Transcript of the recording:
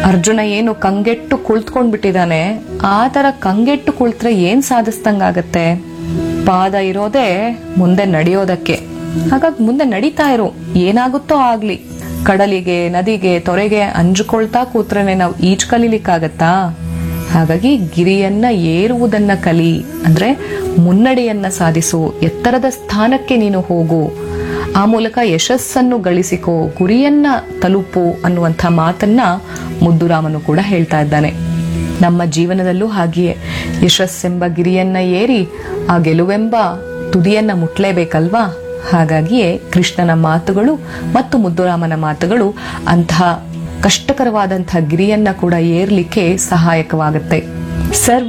ಅರ್ಜುನ ಏನು ಕಂಗೆಟ್ಟು ಕುಳಿತುಕೊಂಡ್ಬಿಟ್ಟಿದಾನೆ ಆ ತರ ಕಂಗೆಟ್ಟು ಕುಳಿತ್ರೆ ಏನ್ ಸಾಧಿಸ್ದಂಗಾಗತ್ತೆ ಪಾದ ಇರೋದೇ ಮುಂದೆ ನಡೆಯೋದಕ್ಕೆ ಹಾಗಾಗಿ ಮುಂದೆ ನಡೀತಾ ಇರು ಏನಾಗುತ್ತೋ ಆಗ್ಲಿ ಕಡಲಿಗೆ ನದಿಗೆ ತೊರೆಗೆ ಅಂಜ್ಕೊಳ್ತಾ ಕೂತ್ರೇನೆ ನಾವು ಈಜ್ ಕಲೀಲಿಕ್ಕಾಗತ್ತಾ ಹಾಗಾಗಿ ಗಿರಿಯನ್ನ ಏರುವುದನ್ನ ಕಲಿ ಅಂದ್ರೆ ಮುನ್ನಡೆಯನ್ನ ಸಾಧಿಸು ಎತ್ತರದ ಸ್ಥಾನಕ್ಕೆ ನೀನು ಹೋಗು ಆ ಮೂಲಕ ಯಶಸ್ಸನ್ನು ಗಳಿಸಿಕೋ ಗುರಿಯನ್ನ ತಲುಪು ಅನ್ನುವಂಥ ಮಾತನ್ನ ಮುದ್ದುರಾಮನು ಕೂಡ ಹೇಳ್ತಾ ಇದ್ದಾನೆ ನಮ್ಮ ಜೀವನದಲ್ಲೂ ಹಾಗೆಯೇ ಯಶಸ್ಸೆಂಬ ಗಿರಿಯನ್ನ ಏರಿ ಆ ಗೆಲುವೆಂಬ ತುದಿಯನ್ನ ಮುಟ್ಲೇಬೇಕಲ್ವಾ ಹಾಗಾಗಿಯೇ ಕೃಷ್ಣನ ಮಾತುಗಳು ಮತ್ತು ಮುದ್ದುರಾಮನ ಮಾತುಗಳು ಅಂತಹ ಕಷ್ಟಕರವಾದಂತಹ ಗಿರಿಯನ್ನ ಕೂಡ ಏರ್ಲಿಕ್ಕೆ ಸಹಾಯಕವಾಗುತ್ತೆ ಸರ್ವ